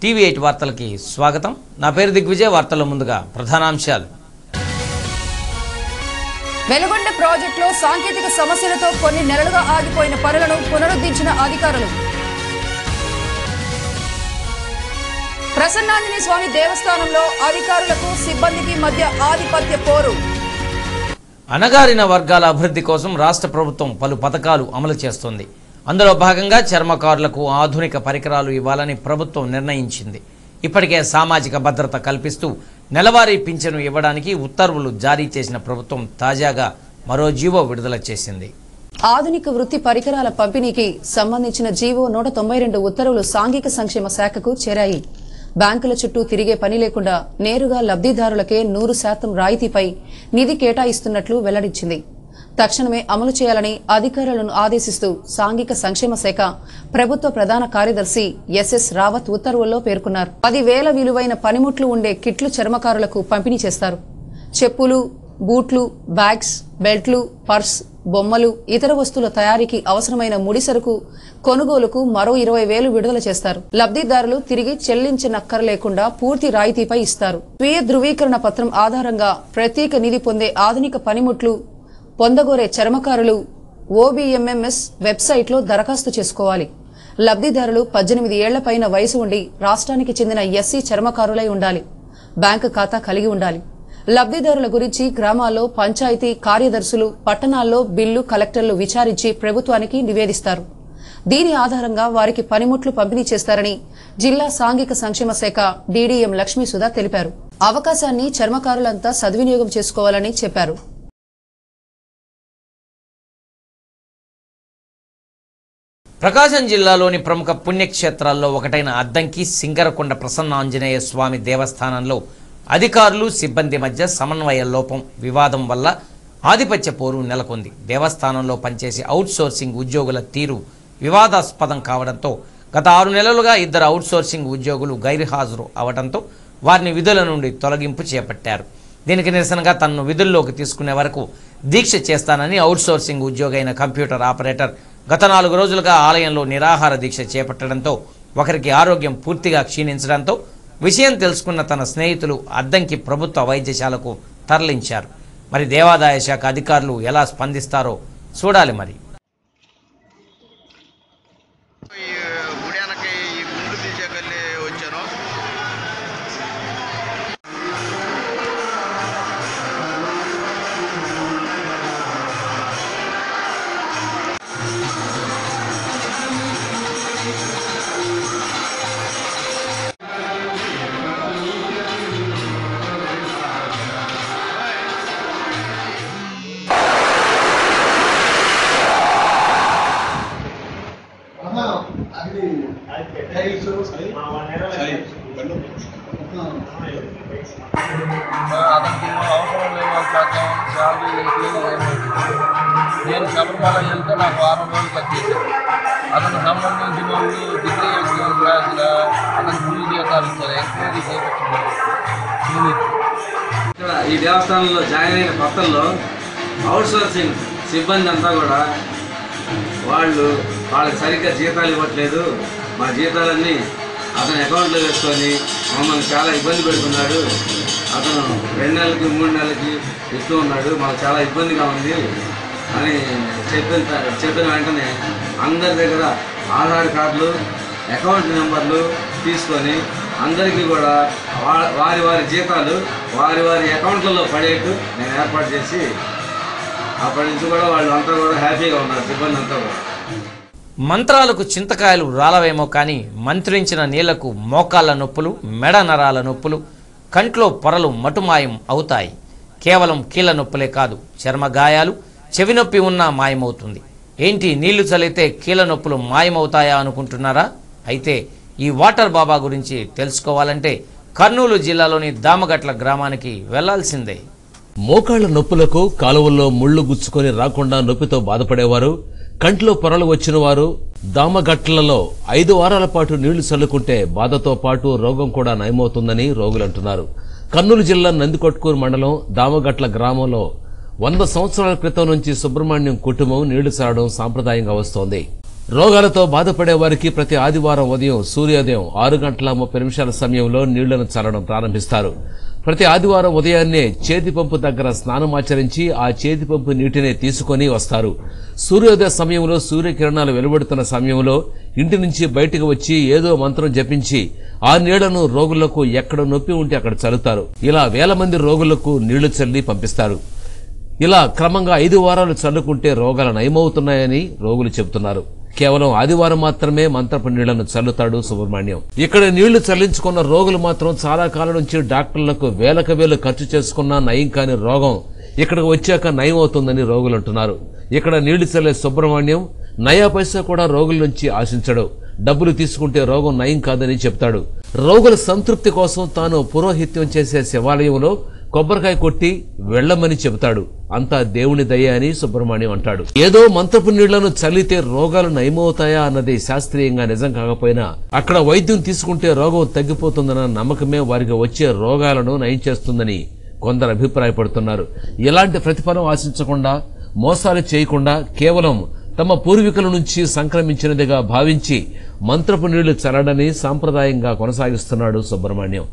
TV eight వార్తలకి స్వాగతం నా పేరు దిగ్విజయ్ వార్తల ముందుగా ప్రధానాంశాలు వెలుగొండ ప్రాజెక్టులో సాంకేతిక సమస్యలతో కొన్ని నెలలుగా ఆగిపోయిన పనులను పునరుద్ధరించిన అధికారులు ప్రసన్నాంజనేయ స్వామి దేవస్థానంలో అధికారులకు సిబ్బందికి మధ్య ఆధిపత్య పోరు అణగారిన వర్గాల అభివృద్ధి కోసం రాష్ట్ర ప్రభుత్వం పలు పథకాలు అమలు చేస్తోంది అందులో భాగంగా చర్మకారులకు ఆధునిక పరికరాలు ఇవ్వాలని ప్రభుత్వం నిర్ణయించింది ఇప్పటికే సామాజిక భద్రత కల్పిస్తూ నెలవారీ పింఛను ఇవ్వడానికి ఉత్తర్వులు జారీ చేసిన ప్రభుత్వం తాజాగా మరో జీవో విడుదల చేసింది ఆధునిక వృత్తి పరికరాల పంపిణీకి సంబంధించిన జీవో నూట తొంభై రెండు ఉత్తర్వులు సాంఘిక సంక్షేమ శాఖకు చేరాయి బ్యాంకుల చుట్టూ తిరిగే పని లేకుండా నేరుగా లబ్దిదారులకే నూరు శాతం రాయితీపై నిధి కేటాయిస్తున్నట్లు వెల్లడించింది తక్షణమే అమలు చేయాలని అధికారులను ఆదేశిస్తూ సాంఘిక సంక్షేమ శాఖ ప్రభుత్వ ప్రధాన కార్యదర్శి ఎస్ఎస్ రావత్ ఉత్తర్వుల్లో పేర్కొన్నారు పదివేల విలువైన పనిముట్లు ఉండే కిట్లు చర్మకారులకు పంపిణీ చేస్తారు చెప్పులు బూట్లు బ్యాగ్స్ బెల్ట్లు పర్స్ బొమ్మలు ఇతర వస్తువుల తయారీకి అవసరమైన ముడిసరుకు కొనుగోలుకు మరో ఇరవై వేలు విడుదల చేస్తారు లబ్దిదారులు తిరిగి చెల్లించనక్కర లేకుండా పూర్తి రాయితీపై ఇస్తారు స్వీయ ధృవీకరణ పత్రం ఆధారంగా ప్రత్యేక నిధి పొందే ఆధునిక పనిముట్లు పొందగోరే చర్మకారులు ఓబీఎంఎంఎస్ వెబ్సైట్లో దరఖాస్తు చేసుకోవాలి లబ్దిదారులు పద్దెనిమిది ఏళ్ల పైన వయసు ఉండి రాష్ట్రానికి చెందిన ఎస్సీ చర్మకారులై ఉండాలి బ్యాంకు ఖాతా కలిగి ఉండాలి లబ్దిదారుల గురించి గ్రామాల్లో పంచాయతీ కార్యదర్శులు పట్టణాల్లో బిల్లు కలెక్టర్లు విచారించి ప్రభుత్వానికి నివేదిస్తారు దీని ఆధారంగా వారికి పనిముట్లు పంపిణీ చేస్తారని జిల్లా సాంఘిక సంక్షేమ శాఖ డీడీఎం లక్ష్మీ సుధా తెలిపారు అవకాశాన్ని చర్మకారులంతా సద్వినియోగం చేసుకోవాలని చెప్పారు ప్రకాశం జిల్లాలోని ప్రముఖ పుణ్యక్షేత్రాల్లో ఒకటైన అద్దంకి సింగరకొండ ప్రసన్న ఆంజనేయ స్వామి దేవస్థానంలో అధికారులు సిబ్బంది మధ్య సమన్వయ లోపం వివాదం వల్ల ఆధిపత్య పోరు నెలకొంది దేవస్థానంలో పనిచేసే అవుట్ సోర్సింగ్ ఉద్యోగుల తీరు వివాదాస్పదం కావడంతో గత ఆరు నెలలుగా ఇద్దరు అవుట్ సోర్సింగ్ ఉద్యోగులు గైర్హాజరు అవడంతో వారిని విధుల నుండి తొలగింపు చేపట్టారు దీనికి నిరసనగా తనను విధుల్లోకి తీసుకునే వరకు దీక్ష చేస్తానని అవుట్ సోర్సింగ్ ఉద్యోగి అయిన కంప్యూటర్ ఆపరేటర్ గత నాలుగు రోజులుగా ఆలయంలో నిరాహార దీక్ష చేపట్టడంతో ఒకరికి ఆరోగ్యం పూర్తిగా క్షీణించడంతో విషయం తెలుసుకున్న తన స్నేహితులు అద్దంకి ప్రభుత్వ వైద్యశాలకు తరలించారు మరి దేవాదాయ శాఖ అధికారులు ఎలా స్పందిస్తారో చూడాలి మరి ఈ గుడి వెనక ఈ గుండు తీసేకెళ్ళి వచ్చాను అతనికి ఏమో అవసరం లేని వాళ్ళు చేద్దాం శాలరీ ఏంటి ఏమేమి నేను శబరిమల వెళ్తే నాకు వారం రోజులు వచ్చేసారు అతనికి సంబంధించిన వాళ్ళు డిగ్రీ ఎగ్జామ్ క్లాసుల అతను ఫుల్ జీతాలు ఇస్తారు ఎంక్వైరీ చేయించుకున్నారు ఇక్కడ ఈ దేవస్థానంలో జాయిన్ అయిన కొత్తల్లో అవుట్ సోర్సింగ్ సిబ్బంది అంతా కూడా వాళ్ళు వాళ్ళకి సరిగ్గా జీతాలు ఇవ్వట్లేదు మా జీతాలన్నీ అతని అకౌంట్లో వేసుకొని మమ్మల్ని చాలా ఇబ్బంది పెడుతున్నాడు అతను రెండు నెలలకి మూడు నెలలకి ఇస్తూ ఉన్నాడు మాకు చాలా ఇబ్బందిగా ఉంది అని చెప్పిన త- చెప్పిన వెంటనే అందరి దగ్గర ఆధార్ కార్డులు అకౌంట్ నెంబర్లు తీసుకొని అందరికీ కూడా వా- వారి వారి జీతాలు వారి వారి అకౌంట్లలో పడేట్టు నేను ఏర్పాటు చేసి అప్పటి నుంచి కూడా వాళ్ళు అంతా కూడా హ్యాపీగా ఉన్నారు సిబ్బంది అంతా కూడా మంత్రాలకు చింతకాయలు రాలవేమో కానీ మంత్రించిన నీళ్లకు మోకాళ్ళ నొప్పులు మెడ నరాల నొప్పులు కంట్లో పొరలు మటుమాయం అవుతాయి కేవలం కీళ్ళ నొప్పులే కాదు చర్మ గాయాలు చెవి నొప్పి ఉన్నా మాయమవుతుంది ఏంటి నీళ్లు చల్లితే కీళ్ళ నొప్పులు మాయమవుతాయా అనుకుంటున్నారా అయితే ఈ వాటర్ బాబా గురించి తెలుసుకోవాలంటే కర్నూలు జిల్లాలోని దామగట్ల గ్రామానికి వెళ్లాల్సిందే మోకాళ్ల నొప్పులకు కాలువల్లో ముళ్ళు గుచ్చుకొని రాకుండా నొప్పితో బాధపడేవారు కంట్లో పొరలు వచ్చిన వారు దామగట్లలో ఐదు వారాల పాటు నీళ్లు చల్లుకుంటే బాధతో పాటు రోగం కూడా నయమవుతుందని రోగులు అంటున్నారు కర్నూలు జిల్లా నందికొట్కూరు మండలం దామగట్ల గ్రామంలో వంద సంవత్సరాల క్రితం నుంచి సుబ్రహ్మణ్యం కుటుంబం నీళ్లు చల్లడం సాంప్రదాయంగా వస్తోంది రోగాలతో బాధపడే వారికి ప్రతి ఆదివారం ఉదయం సూర్యోదయం ఆరు గంటల ముప్పై నిమిషాల సమయంలో నీళ్లను చల్లడం ప్రారంభిస్తారు ప్రతి ఆదివారం ఉదయాన్నే చేతి పంపు దగ్గర స్నానమాచరించి ఆ చేతి పంపు నీటిని తీసుకొని వస్తారు సూర్యోదయ సమయంలో సూర్యకిరణాలు వెలువడుతున్న సమయంలో ఇంటి నుంచి బయటకు వచ్చి ఏదో మంత్రం జపించి ఆ నీళ్లను రోగులకు ఎక్కడ నొప్పి ఉంటే అక్కడ చల్లుతారు ఇలా వేల మంది రోగులకు నీళ్లు చల్లి పంపిస్తారు ఇలా క్రమంగా ఐదు వారాలు చల్లుకుంటే రోగాలు నయమవుతున్నాయని రోగులు చెబుతున్నారు కేవలం ఆదివారం మాత్రమే మంత్రపు నీళ్లను చల్లుతాడు సుబ్రహ్మణ్యం ఇక్కడ నీళ్లు చల్లించుకున్న రోగులు మాత్రం చాలా కాలం నుంచి డాక్టర్లకు వేలకు వేలు ఖర్చు చేసుకున్న నయం కాని రోగం ఇక్కడికి వచ్చాక నయం అవుతుందని రోగులు అంటున్నారు ఇక్కడ నీళ్లు చల్లే సుబ్రహ్మణ్యం నయా పైసా కూడా రోగుల నుంచి ఆశించడు డబ్బులు తీసుకుంటే రోగం నయం కాదని చెప్తాడు రోగుల సంతృప్తి కోసం తాను పురోహిత్యం చేసే శివాలయంలో కొబ్బరికాయ కొట్టి వెళ్ళమని చెబుతాడు అంతా దేవుని దయ అని సుబ్రహ్మణ్యం అంటాడు ఏదో మంత్రపు నీళ్లను చల్లితే రోగాలు నయమవుతాయా అన్నది శాస్త్రీయంగా నిజం కాకపోయినా అక్కడ వైద్యం తీసుకుంటే రోగం తగ్గిపోతుందన్న నమ్మకమే వారికి వచ్చే రోగాలను నయం చేస్తుందని కొందరు అభిప్రాయపడుతున్నారు ఎలాంటి ప్రతిఫలం ఆశించకుండా మోసాలు చేయకుండా కేవలం తమ పూర్వీకుల నుంచి సంక్రమించినదిగా భావించి మంత్రపు నీళ్లు చల్లడని సాంప్రదాయంగా కొనసాగిస్తున్నాడు సుబ్రహ్మణ్యం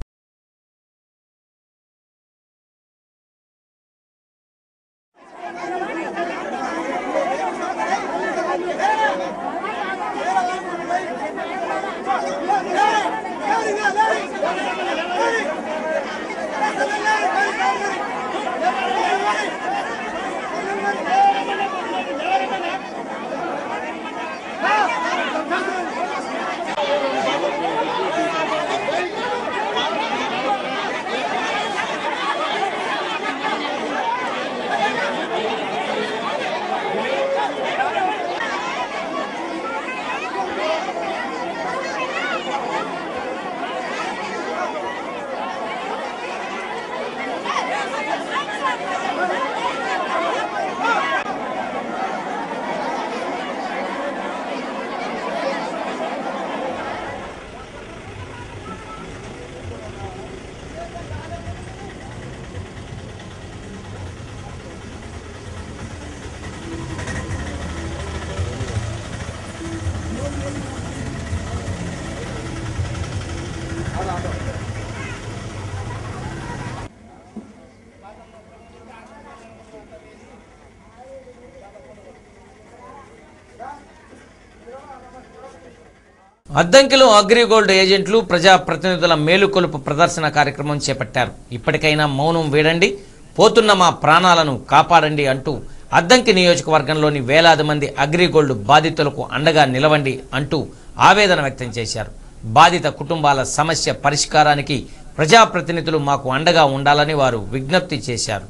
అద్దంకిలో అగ్రిగోల్డ్ ఏజెంట్లు ప్రజాప్రతినిధుల మేలుకొలుపు ప్రదర్శన కార్యక్రమం చేపట్టారు ఇప్పటికైనా మౌనం వీడండి పోతున్న మా ప్రాణాలను కాపాడండి అంటూ అద్దంకి నియోజకవర్గంలోని వేలాది మంది అగ్రిగోల్డ్ బాధితులకు అండగా నిలవండి అంటూ ఆవేదన వ్యక్తం చేశారు బాధిత కుటుంబాల సమస్య పరిష్కారానికి ప్రజాప్రతినిధులు మాకు అండగా ఉండాలని వారు విజ్ఞప్తి చేశారు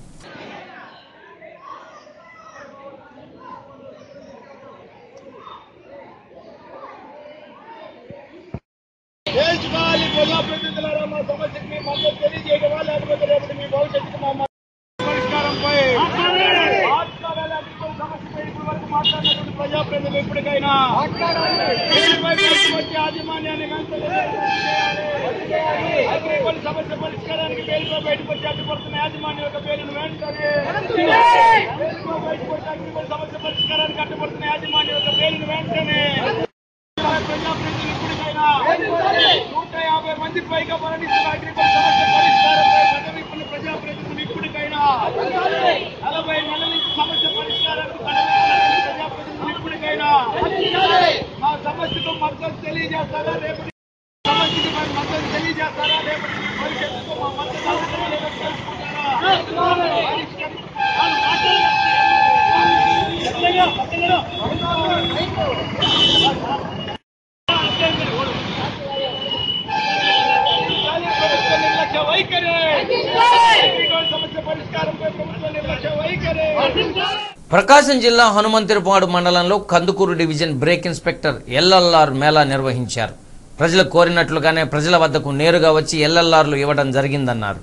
దేశవాళీ ప్రజాప్రతినిధులారా మా సమస్యకు మీ మద్దతు తెలియజేయడమా లేకపోతే రేపటి మీ భవిష్యత్తుకు మా మద్దతు పరిష్కారంపై మాట్లాడాలి అగ్రిగోల్డ్ సమస్యపై ఇప్పటి వరకు మాట్లాడినటువంటి ప్రజాప్రతినిధులు ఇప్పటికైనా దీనిపై తీసుకొచ్చే యాజమాన్యాన్ని వెంటనే చేయాలి. అగ్రిగోల్డ్ సమస్య పరిష్కారానికి వేలుగా బయటకు వచ్చి అడ్డుపడుతున్న యాజమాన్యం యొక్క పేరును వెంటనే వేలుగా బయటకు వచ్చి అగ్రిగోల్డ్ సమస్య పరిష్కారానికి అడ్డుపడుతున్న యాజమాన్యం యొక్క పేరును వెంటనే ప్రజాప్రతినిధులు ఇప్పటికైనా నూట యాభై మంది పైగా మరణిస్తున్న అగ్రికల్చర్ సమస్య పరిష్కారంపై పదవిప్పున్న ప్రజాప్రతినిధులు ఇప్పటికైనా నలభై నెలల నుంచి సమస్య పరిష్కారానికి పదవిప్పున్న ప్రజాప్రతినిధులు ఇప్పటికైనా మా సమస్యకు మద్దతు తెలియజేస్తారా రేపు సమస్యకి మరి మద్దతు తెలియజేస్తారా రేపటి మీ భవిష్యత్తుకు మా మద్దతు అవసరం లేదని తెలుసుకుంటారా పరిష్కరి- వాళ్ళు మాట్లాడండి. ఎత్తగా, ఎత్తగా. ప్రభుత్వ నిర్లక్ష్య వైఖరి అగ్రిగోల్డ్ సమస్య పరిష్కారంపై ప్రభుత్వ నిర్లక్ష్య వైఖరి ప్రకాశం జిల్లా హనుమంతిరపాడు మండలంలో Kandukur division brake inspector LLR మేళా నిర్వహించారు ప్రజలు కోరినట్లుగానే ప్రజల వద్దకు నేరుగా వచ్చి ఎల్ఎల్ఆర్లు ఇవ్వడం జరిగిందన్నారు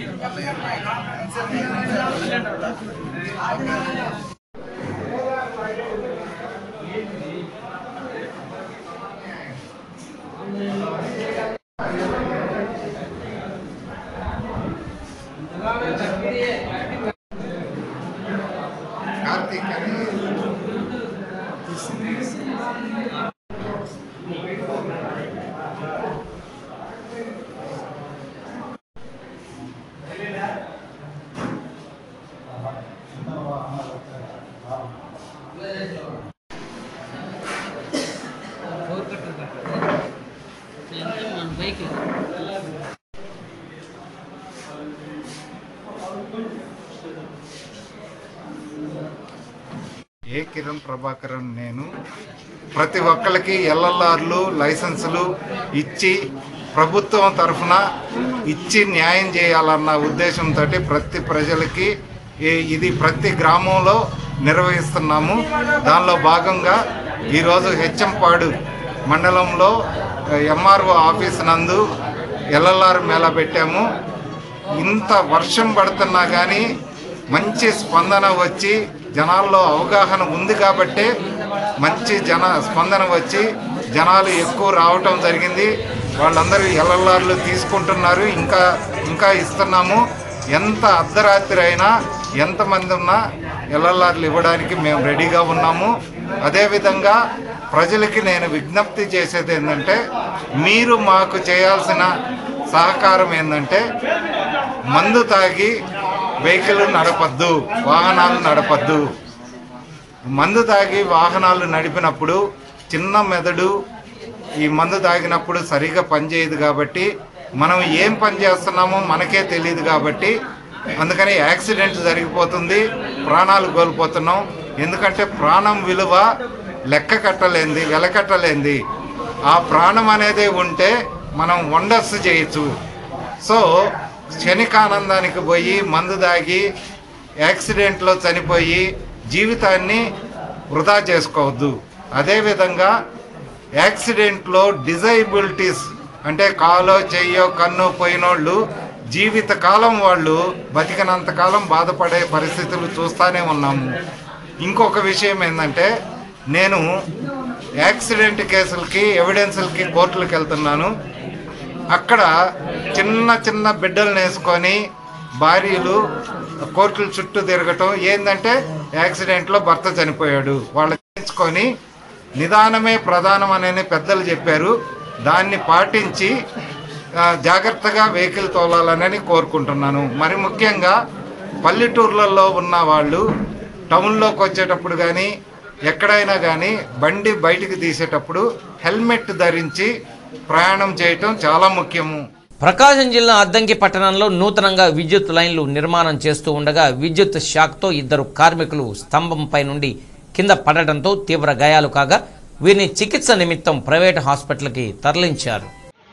ఏ కిరణ్ ప్రభాకరన్ నేను ప్రతి ఒక్కరికి ఎల్ఎల్ఆర్లు లైసెన్సులు ఇచ్చి ప్రభుత్వం తరఫున ఇచ్చి న్యాయం చేయాలన్న ఉద్దేశంతో ప్రతి ప్రజలకి ఈ- ఇది ప్రతి గ్రామంలో నిర్వహిస్తున్నాము దానిలో భాగంగా ఈరోజు హెచ్ఎంపాడు మండలంలో ఎంఆర్ఓ ఆఫీస్ నందు ఎల్ఎల్ఆర్ మేళా పెట్టాము ఇంత వర్షం పడుతున్నా కానీ మంచి స్పందన వచ్చి జనాల్లో అవగాహన ఉంది కాబట్టే మంచి జన స్పందన వచ్చి జనాలు ఎక్కువ రావటం జరిగింది వాళ్ళందరూ ఎల్ఎల్ఆర్లు తీసుకుంటున్నారు ఇంకా ఇంకా ఇస్తున్నాము ఎంత అర్ధరాత్రి అయినా ఎంతమంది ఉన్నా ఎల్ఎల్ఆర్లు ఇవ్వడానికి మేము రెడీగా ఉన్నాము అదేవిధంగా ప్రజలకి నేను విజ్ఞప్తి చేసేది ఏంటంటే మీరు మాకు చేయాల్సిన సహకారం ఏంటంటే మందు తాగి వెహికల్ నడపద్దు వాహనాలు నడపద్దు మందు తాగి వాహనాలు నడిపినప్పుడు చిన్న మెదడు ఈ మందు తాగినప్పుడు సరిగా పనిచేయదు కాబట్టి మనం ఏం పని చేస్తున్నామో మనకే తెలియదు కాబట్టి అందుకని యాక్సిడెంట్ జరిగిపోతుంది ప్రాణాలు కోల్పోతున్నాం ఎందుకంటే ప్రాణం విలువ లెక్క కట్టలేంది వెలకట్టలేంది ఆ ప్రాణం అనేది ఉంటే మనం వండర్స్ చేయొచ్చు సో క్షణికానందానికి పోయి మందు దాగి యాక్సిడెంట్లో చనిపోయి జీవితాన్ని వృధా చేసుకోవద్దు అదేవిధంగా యాక్సిడెంట్లో డిజైబిలిటీస్ అంటే కాలో చెయ్యో కన్ను పోయినోళ్ళు జీవితకాలం వాళ్ళు బతికినంత కాలం బాధపడే పరిస్థితులు చూస్తూనే ఉన్నాము ఇంకొక విషయం ఏంటంటే నేను యాక్సిడెంట్ కేసులకి ఎవిడెన్సులకి కోర్టులకు వెళ్తున్నాను అక్కడ చిన్న చిన్న బిడ్డలను వేసుకొని భార్యలు కోర్టుల చుట్టూ తిరగటం ఏంటంటే యాక్సిడెంట్లో భర్త చనిపోయాడు వాళ్ళు తెచ్చుకొని నిదానమే ప్రధానం అని పెద్దలు చెప్పారు దాన్ని పాటించి ఆ, జాగ్రత్తగా వెహికల్ తోలాలని కోరుకుంటున్నాను మరి ముఖ్యంగా పల్లెటూర్లలో ఉన్న వాళ్ళు టౌన్లోకి వచ్చేటప్పుడు కానీ ఎక్కడైనా కానీ బండి బయటికి తీసేటప్పుడు హెల్మెట్ ధరించి ప్రయాణం చేయటం చాలా ముఖ్యము ప్రకాశం జిల్లా అద్దంకి పట్టణంలో నూతనంగా విద్యుత్ లైన్లు నిర్మాణం చేస్తూ ఉండగా విద్యుత్ షాక్తో ఇద్దరు కార్మికులు స్తంభంపై నుండి కింద పడటంతో తీవ్ర గాయాలు కాగా వీరిని చికిత్స నిమిత్తం ప్రైవేట్ హాస్పిటల్కి తరలించారు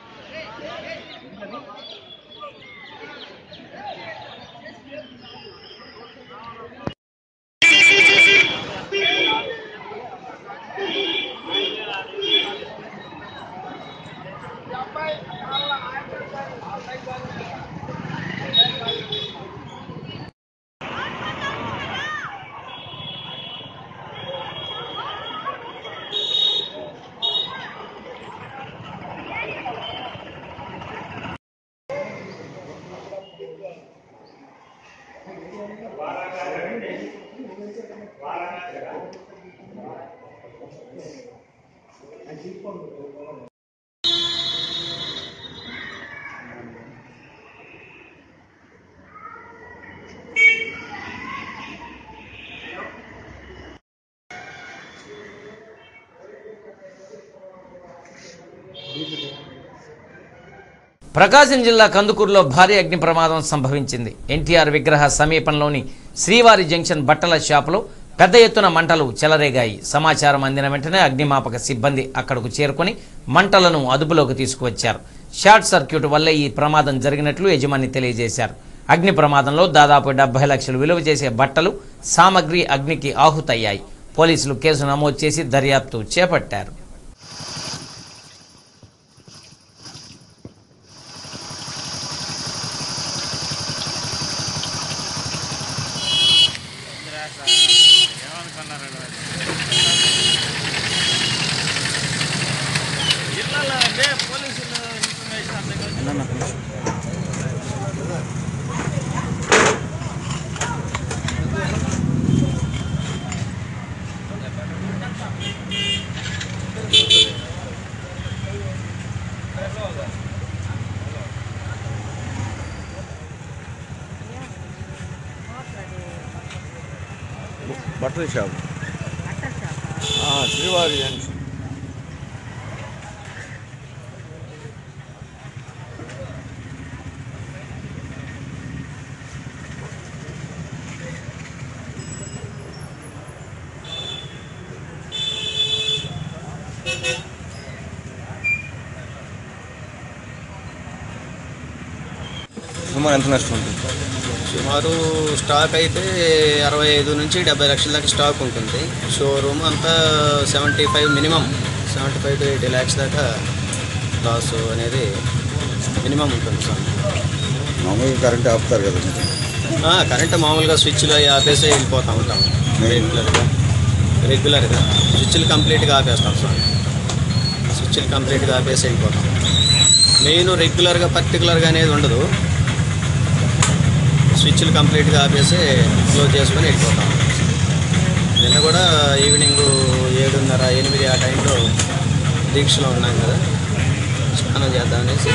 ప్రకాశం జిల్లా కందుకూరులో భారీ అగ్ని ప్రమాదం సంభవించింది ఎన్టీఆర్ విగ్రహ సమీపంలోని శ్రీవారి జంక్షన్ బట్టల షాపులో పెద్ద ఎత్తున మంటలు చెలరేగాయి సమాచారం అందిన వెంటనే అగ్నిమాపక సిబ్బంది అక్కడకు చేరుకొని మంటలను అదుపులోకి తీసుకువచ్చారు షార్ట్ సర్క్యూట్ వల్లే ఈ ప్రమాదం జరిగినట్లు యజమాని తెలియజేశారు అగ్ని ప్రమాదంలో దాదాపు డెబ్బై లక్షలు విలువ చేసే బట్టలు సామగ్రి అగ్నికి ఆహుతయ్యాయి పోలీసులు కేసు నమోదు చేసి దర్యాప్తు చేపట్టారు బట్టల షాప్ ఆ, శ్రీవారి జంక్షన్ సుమారు ఎంత నష్టం ఉంటుంది సుమారు స్టాక్ అయితే అరవై ఐదు నుంచి డెబ్బై లక్షల దాకా స్టాక్ ఉంటుంది షోరూమ్ అంతా seventy five minimum seventy five to eighty lakhs దాకా లాస్ అనేది మినిమం ఉంటుంది సార్ మామూలుగా కరెంట్ ఆపుతారు కదా మీరు. ఆ, కరెంట్ మామూలుగా స్విచ్లు అవి ఆపేసి వెళ్ళిపోతూ ఉంటాం రెగ్యులర్గా రెగ్యులర్గా స్విచ్లు కంప్లీట్గా ఆపేస్తాం సార్ స్విచ్లు కంప్లీట్గా ఆపేసి వెళ్ళిపోతాం మెయిన్ రెగ్యులర్గా పర్టికులర్గా అనేది ఉండదు స్విచ్లు కంప్లీట్గా ఆపేసి క్లోజ్ చేసుకొని వెళ్ళిపోతాం నిన్న కూడా ఈవినింగ్ ఏడున్నర ఎనిమిది ఆ టైంలో దీక్షలో ఉన్నాం కదా స్నానం చేద్దామనేసి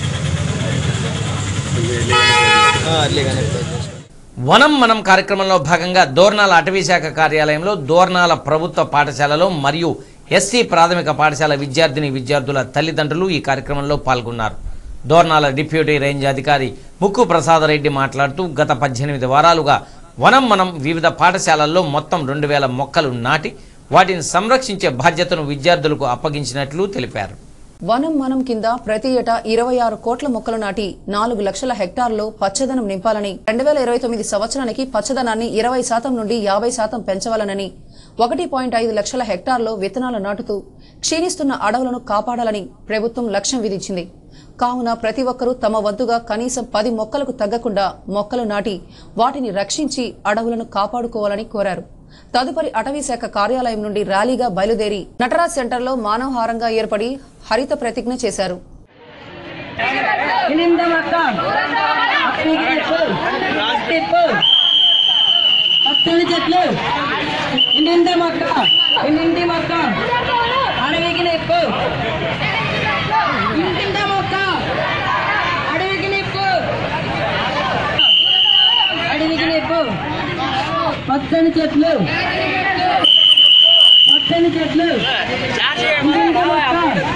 ఆ, అర్లీగానే క్లోజ్ చేసుకొని వనం మనం కార్యక్రమంలో భాగంగా దోర్నాల అటవీ శాఖ కార్యాలయంలో దోర్నాల ప్రభుత్వ పాఠశాలలో మరియు ఎస్సీ ప్రాథమిక పాఠశాల విద్యార్థిని విద్యార్థుల తల్లిదండ్రులు ఈ కార్యక్రమంలో పాల్గొన్నారు దోర్నాల డిప్యూటీ రేంజ్ అధికారి ముక్కు ప్రసాదరెడ్డి మాట్లాడుతూ గత పద్దెనిమిది వారాలుగా వనం మనం వివిధ పాఠశాలల్లో మొత్తం రెండు వేల మొక్కలు నాటి వాటిని సంరక్షించే బాధ్యతను విద్యార్థులకు అప్పగించినట్లు తెలిపారు వనం మనం కింద ప్రతి ఏటా ఇరవై ఆరు కోట్ల మొక్కలు నాటి నాలుగు లక్షల హెక్టార్లో పచ్చదనం నింపాలని రెండు వేల ఇరవై తొమ్మిది సంవత్సరానికి పచ్చదనాన్ని ఇరవై శాతం నుండి యాభై శాతం పెంచవాలనని ఒకటి పాయింట్ ఐదు లక్షల హెక్టార్లో విత్తనాలు నాటుతూ క్షీణిస్తున్న అడవులను కాపాడాలని ప్రభుత్వం లక్ష్యం విధించింది కావున ప్రతి ఒక్కరూ తమ వంతుగా కనీసం పది మొక్కలకు తగ్గకుండా మొక్కలు నాటి వాటిని రక్షించి అడవులను కాపాడుకోవాలని కోరారు తదుపరి అటవీ శాఖ కార్యాలయం నుండి ర్యాలీగా బయలుదేరి నటరాజ్ సెంటర్లో మానవహారంగా ఏర్పడి హరిత ప్రతిజ్ఞ చేశారు పచ్చని చెట్లు ఇంటి మొక్క ఇంటి మొక్క అడవికి నిప్పు ఇంటింట మొక్క అడవికి నిప్పు అడవికి నిప్పు పచ్చని చెట్లు పచ్చని చెట్లు ఇంటింట మొక్క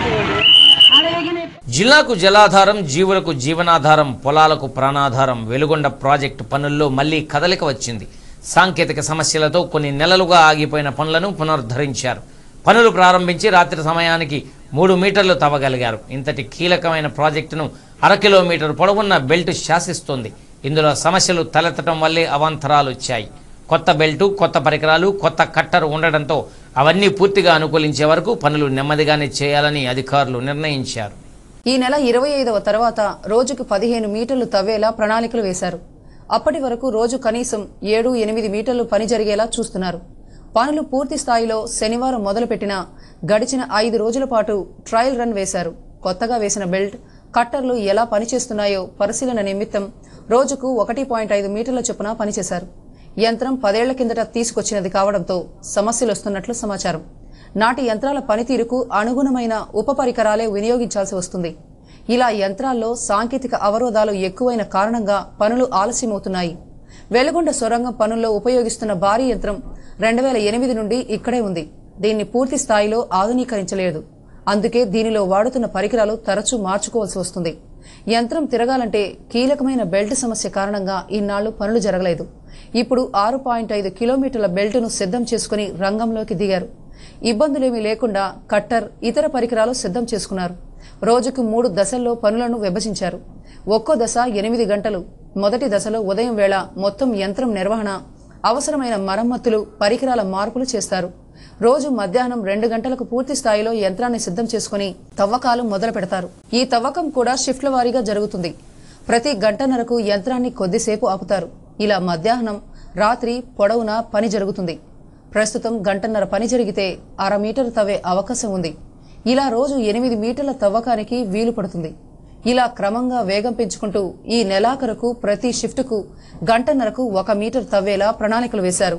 అడవికి నిప్పు జిల్లాకు జలాధారం జీవులకు జీవనాధారం పొలాలకు ప్రాణాధారం వెలుగొండ ప్రాజెక్టు పనుల్లో మళ్లీ కదలిక వచ్చింది సాంకేతిక సమస్యలతో కొన్ని నెలలుగా ఆగిపోయిన పనులను పునరుద్ధరించారు పనులు ప్రారంభించి రాత్రి సమయానికి మూడు మీటర్లు తవ్వగలిగారు ఇంతటి కీలకమైన ప్రాజెక్టును అర కిలోమీటర్ పొడవున్న బెల్ట్ శాసిస్తోంది ఇందులో సమస్యలు తలెత్తడం వల్లే అవాంతరాలు వచ్చాయి కొత్త బెల్టు కొత్త పరికరాలు కొత్త కట్టరు ఉండడంతో అవన్నీ పూర్తిగా అనుకూలించే వరకు పనులు నెమ్మదిగానే చేయాలని అధికారులు నిర్ణయించారు ఈ నెల ఇరవై ఐదవ తర్వాత రోజుకు పదిహేను మీటర్లు తవ్వేలా ప్రణాళికలు వేశారు అప్పటి వరకు రోజు కనీసం ఏడు ఎనిమిది మీటర్లు పని జరిగేలా చూస్తున్నారు పనులు పూర్తి స్థాయిలో శనివారం మొదలుపెట్టిన గడిచిన ఐదు రోజుల పాటు ట్రయల్ రన్ వేశారు కొత్తగా వేసిన బెల్ట్ కట్టర్లు ఎలా పనిచేస్తున్నాయో పరిశీలన నిమిత్తం రోజుకు ఒకటి పాయింట్ ఐదు మీటర్ల చొప్పున పనిచేశారు యంత్రం పదేళ్ల కిందట తీసుకొచ్చినది కావడంతో సమస్యలు వస్తున్నట్లు సమాచారం నాటి యంత్రాల పనితీరుకు అనుగుణమైన ఉప పరికరాలే వినియోగించాల్సి వస్తుంది ఇలా యంత్రాల్లో సాంకేతిక అవరోధాలు ఎక్కువైన కారణంగా పనులు ఆలస్యమవుతున్నాయి వెలుగొండ సొరంగం పనుల్లో ఉపయోగిస్తున్న భారీ యంత్రం రెండు వేల ఎనిమిది నుండి ఇక్కడే ఉంది దీన్ని పూర్తి స్థాయిలో ఆధునీకరించలేదు అందుకే దీనిలో వాడుతున్న పరికరాలు తరచూ మార్చుకోవాల్సి వస్తుంది యంత్రం తిరగాలంటే కీలకమైన బెల్ట్ సమస్య కారణంగా ఇన్నాళ్లు పనులు జరగలేదు ఇప్పుడు ఆరు పాయింట్ ఐదు కిలోమీటర్ల బెల్టును సిద్ధం చేసుకుని రంగంలోకి దిగారు ఇబ్బందులేమీ లేకుండా కట్టర్ ఇతర పరికరాలు సిద్ధం చేసుకున్నారు రోజుకు మూడు దశల్లో పనులను విభజించారు ఒక్కో దశ ఎనిమిది గంటలు మొదటి దశలో ఉదయం వేళ మొత్తం యంత్రం నిర్వహణ అవసరమైన మరమ్మతులు పరికరాల మార్పులు చేస్తారు రోజు మధ్యాహ్నం రెండు గంటలకు పూర్తి స్థాయిలో యంత్రాన్ని సిద్ధం చేసుకుని తవ్వకాలు మొదలు పెడతారు ఈ తవ్వకం కూడా షిఫ్ట్ల వారీగా జరుగుతుంది ప్రతి గంటన్నరకు యంత్రాన్ని కొద్దిసేపు ఆపుతారు ఇలా మధ్యాహ్నం రాత్రి పొడవునా పని జరుగుతుంది ప్రస్తుతం గంటన్నర పని జరిగితే అర మీటర్ తవ్వే అవకాశం ఉంది ఇలా రోజు ఎనిమిది మీటర్ల తవ్వకానికి వీలు పడుతుంది ఇలా క్రమంగా వేగం పెంచుకుంటూ ఈ నెలాఖరుకు ప్రతి షిఫ్టుకు గంటన్నరకు ఒక మీటర్ తవ్వేలా ప్రణాళికలు వేశారు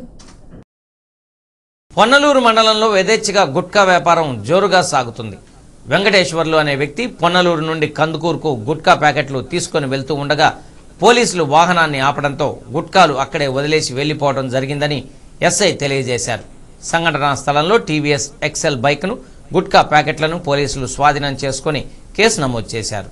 పొన్నలూరు మండలంలో యథేచ్ఛగా గుట్కా వ్యాపారం జోరుగా సాగుతుంది వెంకటేశ్వర్లు అనే వ్యక్తి పొన్నలూరు నుండి కందుకూరుకు గుట్కా ప్యాకెట్లు తీసుకొని వెళ్తూ ఉండగా పోలీసులు వాహనాన్ని ఆపడంతో గుట్కాలు అక్కడే వదిలేసి వెళ్లిపోవడం జరిగిందని ఎస్ఐ తెలియజేశారు సంఘటనా స్థలంలో టీవీఎస్ ఎక్సెల్ బైక్ను గుట్కా ప్యాకెట్లను పోలీసులు స్వాధీనం చేసుకుని కేసు నమోదు చేశారు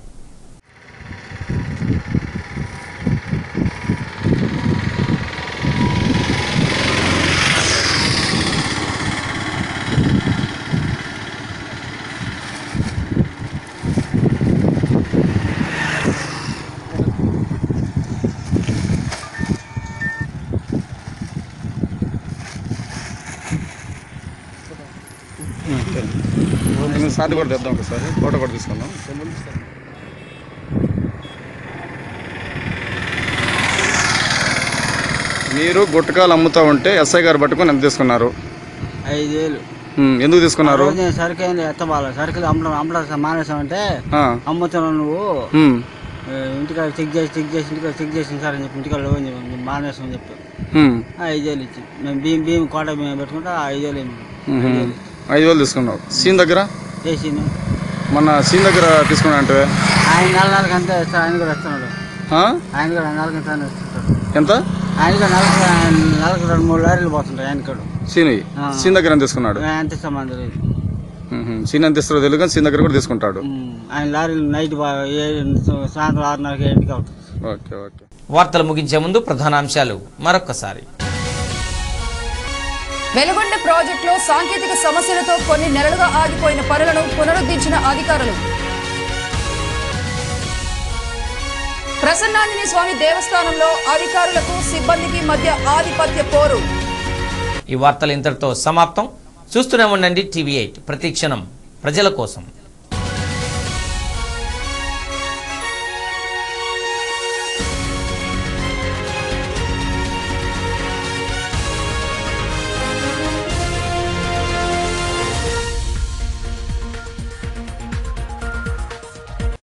సార్లు కూడా తెద్దాం ఒకసారి ఫోటో కూడా తీసుకుందాం మీరు గుట్టకాలు అమ్ముతా ఉంటే ఎస్ఐ గారు పట్టుకొని ఎంత తీసుకున్నారు ఐదు వేలు ఉమ్, ఎందుకు తీసుకున్నారు సరుకు ఏంది ఎత్తబాల సరుకులు అమ్మడం అమ్మడం మానేసామంటే ఆ. అమ్ముతున్నావు నువ్వు ఉమ్, ఏ, ఇంటికాడ చెక్ చేసి చెక్ చేసి ఇంటికాడ చెక్ చేసిన సార్ అని చెప్పి ఇంటికాడ లోన్ చెప్పి మానేసామని చెప్పి ఉమ్, ఆ, ఐదు వేలు ఇచ్చి మేము బియ్యం బియ్యం కోట బియ్యం పెట్టుకుంటే ఆ ఐదు వేలు ఏమి ఉమ్, ఐదు వేలు తీసుకున్నావు సీన్ దగ్గర చేసి మొన్న సీన్ దగ్గర తీసుకున్నా అంటే ఆయన నెల నెలకి అంతే ఇస్తా ఆయన కూడా ఇస్తున్నాడు ఆ? ఆయన కూడా నెలకి ఎంత ఇస్తుంటాడు ఎంత ఆయన కూడా నెలకు నెలకు రెండు మూడు లారీలు పోతుంటాయి ఆయన కూడా సీన్ ఆ. సీన్ దగ్గర ఎంత తీసుకున్నాడు ఎంత ఇస్తామని తెలియదు ఉహుం, సీన్ ఎంత ఇస్తారో తెలియదు కానీ సీన్ దగ్గర కూడా తీసుకుంటాడు ఆయన లారీలు నైట్ బా- ఏడు సాయంత్రం ఆరున్నరకి ఏడింటికి అవుతుంది ఓకే ఓకే వార్తలు ముగించే ముందు ప్రధానాంశాలు మరొక్కసారి వెలుగొండ ప్రాజెక్టులో సాంకేతిక సమస్యలతో కొన్ని నెలలుగా ఆగిపోయిన పనులను పునరుద్ధరించిన అధికారులు ప్రసన్నాంజనేయ స్వామి దేవస్థానంలో అధికారులకు సిబ్బందికి మధ్య ఆధిపత్య పోరు ఈ వార్తలు ఇంతటితో సమాప్తం చూస్తూనే ఉండండి టీవీ ఎయిట్ ప్రతి క్షణం ప్రజల కోసం